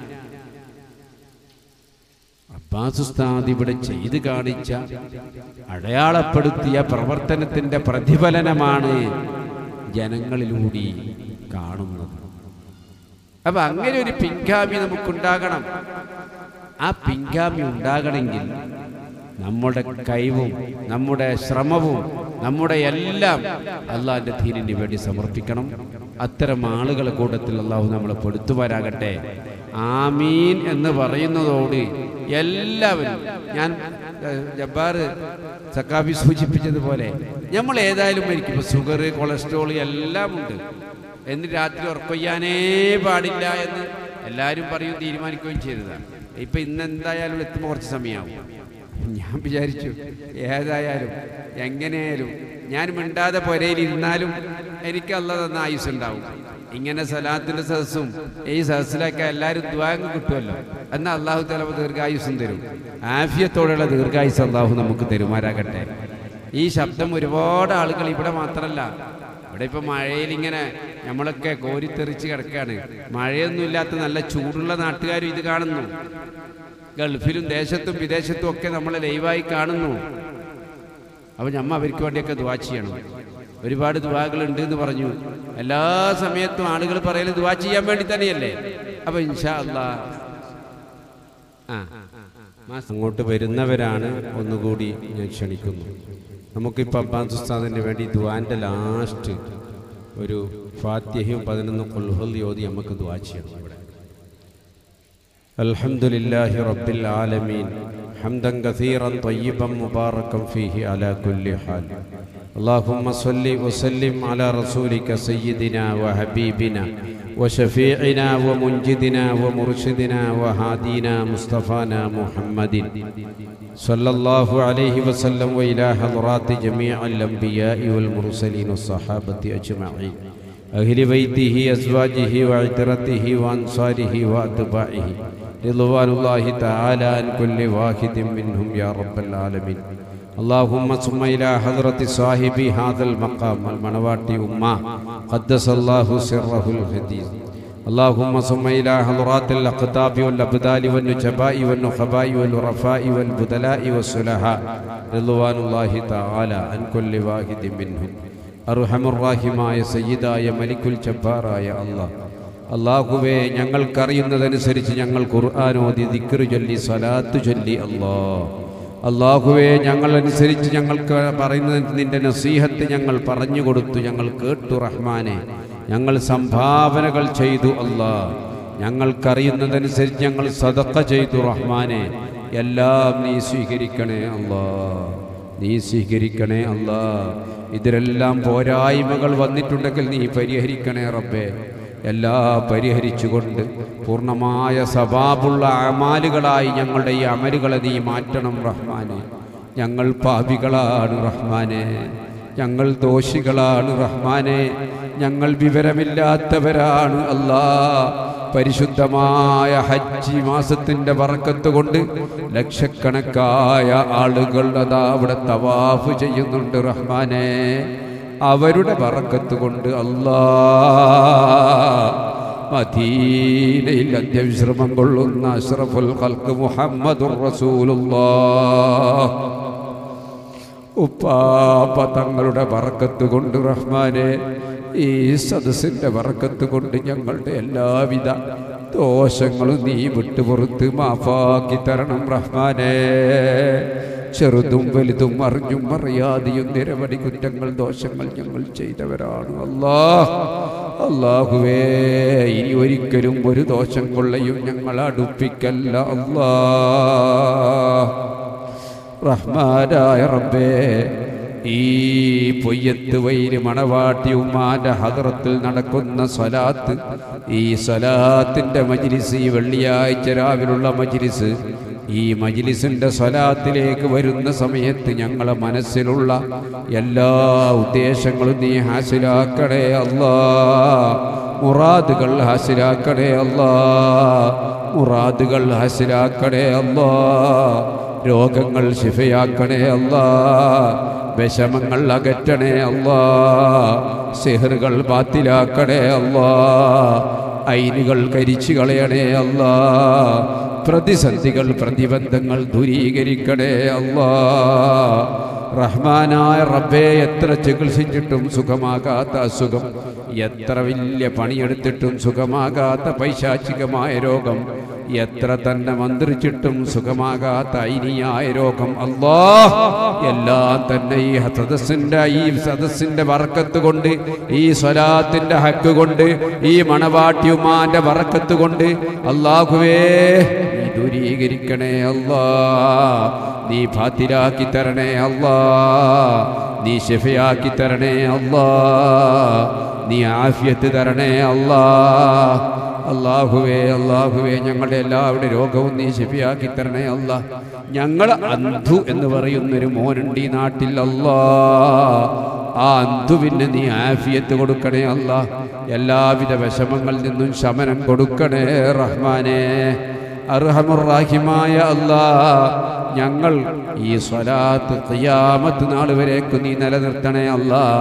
അബ്ബാസ് ഉസ്താദ് ഇവിടെ ചെയ്തു കാണിച്ച അടയാളപ്പെടുത്തിയ പ്രവർത്തനത്തിന്റെ പ്രതിഫലനമാണ് ജനങ്ങളിലൂടെ കാണുന്നത് അപ്പൊ അങ്ങനെ ഒരു പിൻഗാമി നമുക്കുണ്ടാകണം ആ പിൻഗാമി ഉണ്ടാകണമെങ്കിൽ നമ്മുടെ കഴിവും നമ്മുടെ ശ്രമവും നമ്മുടെ എല്ലാം അള്ളാഹിന്റെ ധീനിന് വേണ്ടി സമർപ്പിക്കണം അത്തരം ആളുകളെ കൂട്ടത്തിൽ അള്ളാഹു നമ്മളെ പെടുത്തുവാനാകട്ടെ ആമീൻ എന്ന് പറയുന്നതോട് എല്ലാവരും ഞാൻ ഏഹ്, ജബ്ബാർ സക്കാബി സൂചിപ്പിച്ചതുപോലെ നമ്മൾ ഏതായാലും മരിക്കും ഇപ്പൊ ഷുഗർ കൊളസ്ട്രോൾ എല്ലാം ഉണ്ട് എന്ന് രാത്രി ഉറക്കൊയ്യാനേ പാടില്ല എന്ന് എല്ലാവരും പറയും തീരുമാനിക്കുകയും ചെയ്തതാണ് ഇപ്പൊ ഇന്ന് എന്തായാലും എത്തുമ്പോൾ കുറച്ച് സമയമാവും ഞാൻ വിചാരിച്ചു ഏതായാലും എങ്ങനെയായാലും ഞാൻ മിണ്ടാതെ പുരയിൽ ഇരുന്നാലും എനിക്ക് അല്ല തന്ന ആയുസ് ഉണ്ടാവും ഇങ്ങനെ സലാത്തിന്റെ സദസ്സും ഈ സദസ്സിലൊക്കെ എല്ലാവരും ദ്വാങ്ങ് കിട്ടുമല്ലോ എന്നാൽ അള്ളാഹു തല ദീർഘായുസും തരും ആഫിയത്തോടെയുള്ള ദീർഘായുസ് അള്ളാഹു നമുക്ക് തരുമാരാകട്ടെ ഈ ശബ്ദം ഒരുപാട് ആളുകൾ ഇവിടെ മാത്രമല്ല ഇവിടെ ഇവിടെ ഇപ്പൊ മഴയിൽ ഇങ്ങനെ നമ്മളൊക്കെ കോരിത്തെറിച്ച് കിടക്കുകയാണ് മഴയൊന്നും ഇല്ലാത്ത നല്ല ചൂടുള്ള നാട്ടുകാരും ഇത് കാണുന്നു ഗൾഫിലും ദേശത്തും വിദേശത്തും ഒക്കെ നമ്മളെ ലൈവായി കാണുന്നു അപ്പൊ ഞമ്മ അവർക്ക് വേണ്ടിയൊക്കെ ദുവാ ചെയ്യണം ഒരുപാട് ദുവാകൾ ഉണ്ട് എന്ന് പറഞ്ഞു എല്ലാ സമയത്തും ആളുകൾ പറയല് ദുവാ ചെയ്യാൻ വേണ്ടി തന്നെയല്ലേ അപ്പൊ ഇൻഷാ അല്ലാ ആ മാസ് അങ്ങോട്ട് വരുന്നവരാണ് ഒന്നുകൂടി ഞാൻ ക്ഷണിക്കുന്നു നമുക്കിപ്പോൾ അബ്ബാസ് ഉസ്താദിന് വേണ്ടി ദുവാന്റെ ലാസ്റ്റ് ഒരു ഫാത്യഹയും പതിനൊന്ന് കൊൽഹൽ യോതി നമുക്ക് ദുവാ ചെയ്യണം ഇവിടെ الحمد لله رب العالمين حمدا كثيرا طيبا مباركا فيه على كل حال اللهم صل وسلم على رسولك سيدنا وحبيبنا وشفيعنا ومنجدنا ومرشدنا وهادينا مصطفانا محمد صلى الله عليه وسلم وإلى حضرات جميع الأنبياء والمرسلين والصحابة أجمعين أهل بيته أزواجه وعترته وأنصاره وأتباعه رضوان الله تعالى عن كل واحد منهم يا رب العالمين اللهم ثم إلى حضرة صاحب هذا المقام المنواتي أمة قدس الله سره الحديث اللهم ثم إلى حضرات الأقطاب والأبدال والنجباء والنخباء والرفاء والبدلاء والصلحاء رضوان الله تعالى عن كل واحد منهم അർഹമുറാഹിമായ സയ്യിദായ മലിക്കുൽ ജബ്ബാറായ അള്ളാഹ് അള്ളാഹുവേ ഞങ്ങൾക്കറിയുന്നതനുസരിച്ച് ഞങ്ങൾ ഖുർആാനോദി ദിക്റ് ചൊല്ലി സലാത്ത് ചൊല്ലി അല്ലാ അള്ളാഹുവേ ഞങ്ങൾ അനുസരിച്ച് ഞങ്ങൾക്ക് പറയുന്നത് നിന്റെ നസീഹത്ത് ഞങ്ങൾ പറഞ്ഞു കൊടുത്തു ഞങ്ങൾ കേട്ടു റഹ്മാനെ ഞങ്ങൾ സംഭാവനകൾ ചെയ്തു അല്ലാ ഞങ്ങൾക്കറിയുന്നതനുസരിച്ച് ഞങ്ങൾ സദക്ക ചെയ്തു റഹ്മാനെ എല്ലാം നീ സ്വീകരിക്കണേ അല്ലാ നീ സ്വീകരിക്കണേ അല്ലാ ഇതിലെല്ലാം പോരായ്മകൾ വന്നിട്ടുണ്ടെങ്കിൽ നീ പരിഹരിക്കണേ റബ്ബേ എല്ലാ പരിഹരിച്ചുകൊണ്ട് പൂർണ്ണമായ സബാബുള്ള അമാലുകളായി ഞങ്ങളുടെ ഈ അമലുകളെ നീ മാറ്റണം റഹ്മാനെ ഞങ്ങൾ പാപികളാണ് റഹ്മാനെ ഞങ്ങൾ ദോഷികളാണ് റഹ്മാനെ ഞങ്ങൾ വിവരമില്ലാത്തവരാണ് അല്ലാ പരിശുദ്ധമായ ഹജ്ജി മാസത്തിന്റെ വറക്കത്ത് കൊണ്ട് ലക്ഷക്കണക്കായ ആളുകൾ അതാ അവിടെ തവാഫ് ചെയ്യുന്നുണ്ട് റഹ്മാനെ അവരുടെ വറക്കത്ത് കൊണ്ട് അല്ലാ മദീനയിൽ അന്ത്യവിശ്രമം കൊള്ളുന്ന അഷ്റഫുൽ ഖൽക്ക് മുഹമ്മദുർ റസൂലുള്ളാഹ് ഉപ്പാപ്പ തങ്ങളുടെ വറക്കത്ത് കൊണ്ട് റഹ്മാനെ ഈ സദസ്സിൻ്റെ വറക്കത്ത് കൊണ്ട് ഞങ്ങളുടെ എല്ലാവിധ ദോഷങ്ങളും നീ വിട്ടുപുറത്ത് മാഫാക്കി തരണം റഹ്മാനെ ചെറുതും വലുതും അറിഞ്ഞും അറിയാതെയും നിരവധി കുറ്റങ്ങൾ ദോഷങ്ങൾ ഞങ്ങൾ ചെയ്തവരാണ് അല്ലാ അള്ളാഹുവേ ഇനി ഒരിക്കലും ഒരു ദോഷം കൊള്ളയും ഞങ്ങൾ അടുപ്പിക്കല്ല അല്ലാ റഹ്മാനായ റബ്ബേ ഈ പൊയ്യത്ത് വൈര് മണവാട്ടി ഉമ്മാന്റെ ഹദറത്തിൽ നടക്കുന്ന സ്വലാത്ത് ഈ സ്വലാത്തിന്റെ മജിലിസ് ഈ വെള്ളിയാഴ്ച രാവിലുള്ള മജിലിസ് ഈ മജിലിസിന്റെ സ്വലാത്തിലേക്ക് വരുന്ന സമയത്ത് ഞങ്ങളെ മനസ്സിലുള്ള എല്ലാ ഉദ്ദേശങ്ങളും നീ ഹാസിലാക്കണേ അല്ലാ മുറാദുകൾ ഹാസിലാക്കണേ അല്ലാ മുറാദുകൾ ഹാസിലാക്കണേ അല്ലാ രോഗങ്ങൾ ശിഫയാക്കണേ അല്ലാ വിഷമങ്ങൾ അകറ്റണേ അല്ലാ സിഹറുകൾ ബാത്തിലാക്കണേ അല്ലാ ഐനുകൾ കരിച്ചു കളയണേ അല്ലാ പ്രതിസന്ധികൾ പ്രതിബന്ധങ്ങൾ ദൂരീകരിക്കണേ അല്ലാ റഹ്മാനായ റബ്ബേ എത്ര ചികിത്സിച്ചിട്ടും സുഖമാകാത്ത അസുഖം എത്ര വലിയ പണിയെടുത്തിട്ടും സുഖമാകാത്ത പൈശാചികമായ രോഗം എത്ര തന്നെ മന്ത്രിച്ചിട്ടും സുഖമാകാത്ത ഐനിയായ രോഗം അല്ലാ എല്ലാം തന്നെ ഈ സദസ്സിന്റെ ഈ സദസ്സിന്റെ വറക്കത്ത് കൊണ്ട് ഈ സ്വലാത്തിന്റെ ഹക്ക് കൊണ്ട് ഈ മണവാട്യുമാന്റെ വറക്കത്ത് കൊണ്ട് അള്ളാഹുവേ നീ ദൂരീകരിക്കണേ അല്ലാ നീ ഫാത്തിലാക്കി തരണേ അല്ലാ നീ ഷെഫയാക്കി തരണേ അല്ലാ നീ ആഫിയത്ത് തരണേ അല്ലാ അള്ളാഹുവേ അള്ളാഹുവേ ഞങ്ങളുടെ എല്ലാവരുടെ രോഗവും നീ ശിഫിയാക്കി തരണേ അല്ല ഞങ്ങൾ അന്ധു എന്ന് പറയുന്നൊരു മോനുണ്ട് ഈ നാട്ടിൽ അല്ലാ ആ അന്ധുവിന് നീ ആഫിയത്ത് കൊടുക്കണേ അല്ല എല്ലാവിധ വിഷമങ്ങളിൽ നിന്നും ശമനം കൊടുക്കണേ റഹ്മാനെ അർഹമുറാഹിമായ അല്ലാ ഞങ്ങൾ ഈ സ്വലാത്ത് ഖിയാമത്ത് നാൾ വരേക്ക് നീ നിലനിർത്തണേ അല്ലാ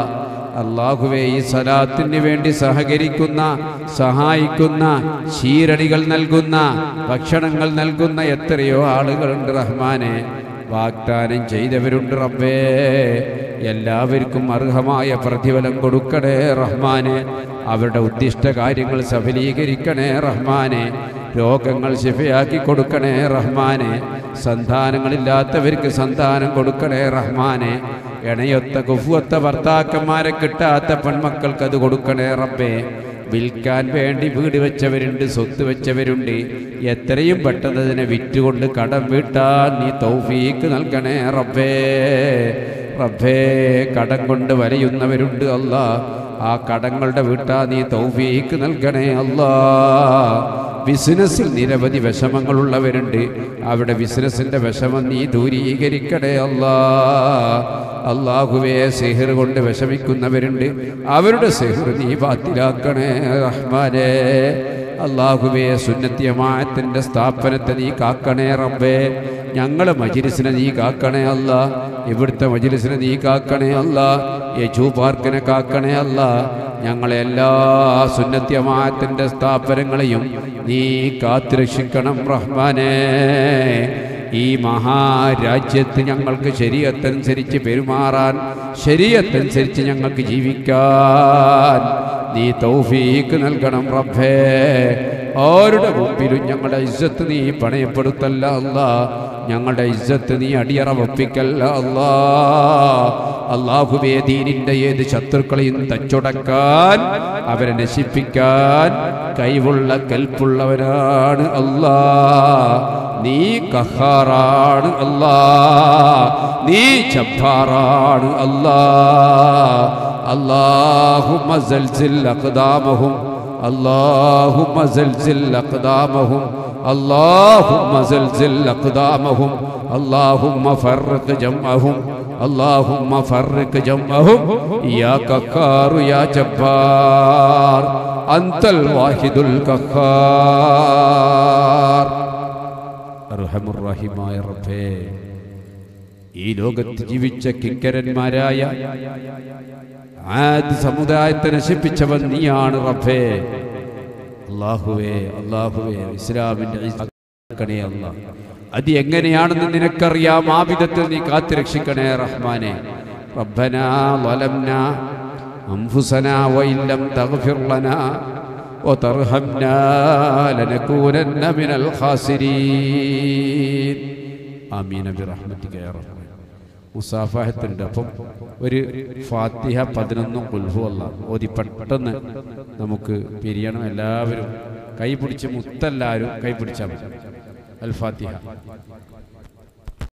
അള്ളാഹുവെ ഈ സലാത്തിന് വേണ്ടി സഹകരിക്കുന്ന സഹായിക്കുന്ന ശീരടികൾ നൽകുന്ന ഭക്ഷണങ്ങൾ നൽകുന്ന എത്രയോ ആളുകളുണ്ട് റഹ്മാനെ വാഗ്ദാനം ചെയ്തവരുണ്ട് റബ്ബേ എല്ലാവർക്കും അർഹമായ പ്രതിഫലം കൊടുക്കണേ റഹ്മാനെ അവരുടെ ഉദ്ദിഷ്ട കാര്യങ്ങൾ സഫലീകരിക്കണേ റഹ്മാനെ രോഗങ്ങൾ ശിഫയാക്കി കൊടുക്കണേ റഹ്മാനെ സന്താനങ്ങളില്ലാത്തവർക്ക് സന്താനം കൊടുക്കണേ റഹ്മാനെ ഇണയൊത്ത കുഫുവത്ത ഭർത്താക്കന്മാരെ കിട്ടാത്ത പെൺമക്കൾക്ക് അത് കൊടുക്കണേ റബ്ബേ വിൽക്കാൻ വേണ്ടി വീട് വെച്ചവരുണ്ട് സ്വത്ത് വെച്ചവരുണ്ട് എത്രയും പെട്ടെന്ന് അതിനെ വിറ്റുകൊണ്ട് കടം വീട്ടാൻ നീ തൗഫീക്ക് നൽകണേ റബ്ബേ റബ്ബേ കടം കൊണ്ട് വരയുന്നവരുണ്ട് അല്ല ആ കടങ്ങളുടെ വീട്ടാ നീ തൗഫീക്ക് നൽകണേ അല്ലാ ബിസിനസ്സിൽ നിരവധി വിഷമങ്ങളുള്ളവരുണ്ട് അവിടെ ബിസിനസ്സിന്റെ വിഷമം നീ ദൂരീകരിക്കണേ അല്ലാ അള്ളാഹുവെ സെഹിർ കൊണ്ട് വിഷമിക്കുന്നവരുണ്ട് അവരുടെ സെഹിർ നീ ബാത്തിലാക്കണേ റഹ്മാനെ അള്ളാഹുവെ സുന്നത്യമായത്തിൻ്റെ സ്ഥാപനത്തെ നീ കാക്കണേ റബ്ബേ ഞങ്ങളെ മജിലിസിനെ നീ കാക്കണേ അല്ല ഇവിടുത്തെ മജിലിസിനെ നീ കാക്കണേ അല്ല യജൂ പാർക്കിനെ കാക്കണേ അല്ല ഞങ്ങളെ എല്ലാ സുന്നത്യമായത്തിൻ്റെ സ്ഥാപനങ്ങളെയും നീ കാത്തുരക്ഷിക്കണം റഹ്മാനേ ഈ മഹാരാജ്യത്ത് ഞങ്ങൾക്ക് ശരീരത്തനുസരിച്ച് പെരുമാറാൻ ശരീരത്തനുസരിച്ച് ഞങ്ങൾക്ക് ജീവിക്കാൻ നീ തൗഫീക്ക് നൽകണം റബ്ബേ ആരുടെ മുമ്പിലും ഞങ്ങളുടെ ഇജ്ജത്ത് നീ പണയപ്പെടുത്തല്ല അല്ല ഞങ്ങളുടെ ഇജ്ജത്ത് നീ അടിയറ വപ്പിക്കല്ല അല്ലാ അള്ളാഹുബേ ദീനിന്റെ ഏത് ശത്രുക്കളെയും തച്ചുടക്കാൻ അവരെ നശിപ്പിക്കാൻ കൈവുള്ള കൽപ്പുള്ളവനാണ് അല്ലാ നീ കഹാറാണ് അല്ലാ നീ ജബ്ബാറാണ് അല്ലാ اللهم زلزل أقدامهم اللهم زلزل أقدامهم اللهم زلزل أقدامهم اللهم فرق جمعهم اللهم فرق جمعهم يا ككار يا جبار أنت الواحد الكخار أرحم الراحمين يا ربي ഈ ലോകത്ത് ജീവിച്ച കിങ്കരന്മാരായ ആദ് സമുദായത്തെ നശിപ്പിച്ചവൻ നീയാണ് റബ്ബേ അള്ളാഹുവേ അള്ളാഹുവേ ഇസ്ലാമിന്റെ ഇസ്സത്തിനെ അല്ല അത് എങ്ങനെയാണെന്ന് നിനക്കറിയാം ആ വിധത്തിൽ നീ കാത്തുരക്ഷിക്കണേ റഹ്മാനെ റബ്ബനാ ظلمنا أنفسنا وإن لم تغفر لنا وترحمنا لنكونن من الخاسرين آمين برحمتك يا رب മുസാഫഹത്തുണ്ട് അപ്പം ഒരു ഫാത്തിഹ പതിനൊന്നും കുൽഹു അല്ല ഓതി പെട്ടെന്ന് നമുക്ക് പിരിയണം എല്ലാവരും കൈ പിടിച്ച് മുത്തെല്ലാവരും കൈ പിടിച്ചാൽ മതി അൽ ഫാത്തിഹ